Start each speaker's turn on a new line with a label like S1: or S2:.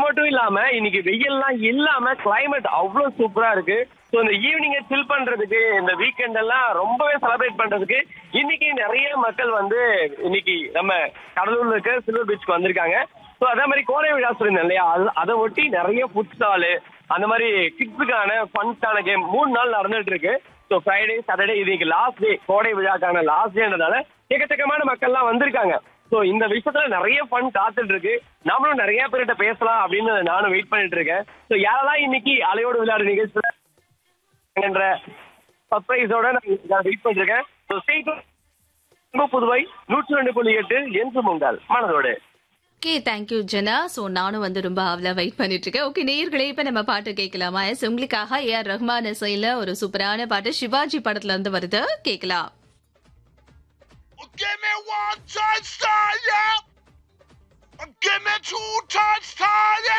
S1: மட்டும் இல்லாம இன்னைக்கு வெயில்லாம் இல்லாம கிளைமேட் அவ்வளவு சூப்பரா இருக்கு ஸோ இந்த ஈவினிங்க சில் பண்றதுக்கு இந்த வீக்கெண்ட் எல்லாம் ரொம்பவே செலிப்ரேட் பண்றதுக்கு இன்னைக்கு நிறைய மக்கள் வந்து இன்னைக்கு நம்ம கடலூர்ல இருக்க சில்வர் பீச்சுக்கு வந்திருக்காங்க ஸோ அதே மாதிரி கோடை விழா சொல்லியிருந்தேன் இல்லையா அது அதை ஒட்டி நிறைய ஃபுட் ஸ்டாலு அந்த மாதிரி கிட்ஸுக்கான ஃபன்ஸான கேம் மூணு நாள் நடந்துட்டு இருக்கு ஸோ ஃப்ரைடே சாட்டர்டே இன்னைக்கு லாஸ்ட் டே கோடை விழாக்கான லாஸ்ட் டேன்றதால எக்கச்சக்கமான மக்கள்லாம் வந்திருக்காங்க ஸோ இந்த விஷயத்துல நிறைய ஃபன் காத்துட்டு இருக்கு நாமளும் நிறைய பேர்கிட்ட பேசலாம் அப்படின்னு நானும் வெயிட் பண்ணிட்டு இருக்கேன் ஸோ யாரெல்லாம் இன்னைக்கு அலையோடு விளையாடு நிகழ்ச்சியில என்ற சர்ப்ரைஸோட நான் வெயிட் பண்ணிருக்கேன் ஸோ ஸ்டேட் புதுவை நூற்றி ரெண்டு புள்ளி எட்டு என்று உங்கள் மனதோடு
S2: ஓகே தேங்க்யூ ஜனா சோ நானும் வந்து ரொம்ப ஆவலா வெயிட் பண்ணிட்டு இருக்கேன் ஓகே நேயர்களே இப்ப நம்ம பாட்டு கேட்கலாமா எஸ் உங்களுக்காக ஏ ஆர் ரஹ்மான் இசையில ஒரு சூப்பரான பாட்டு சிவாஜி படத்துல இருந்து வருது கேட்கலாம்
S3: Give me one touchdown, yeah. Give me two touchdowns, yeah.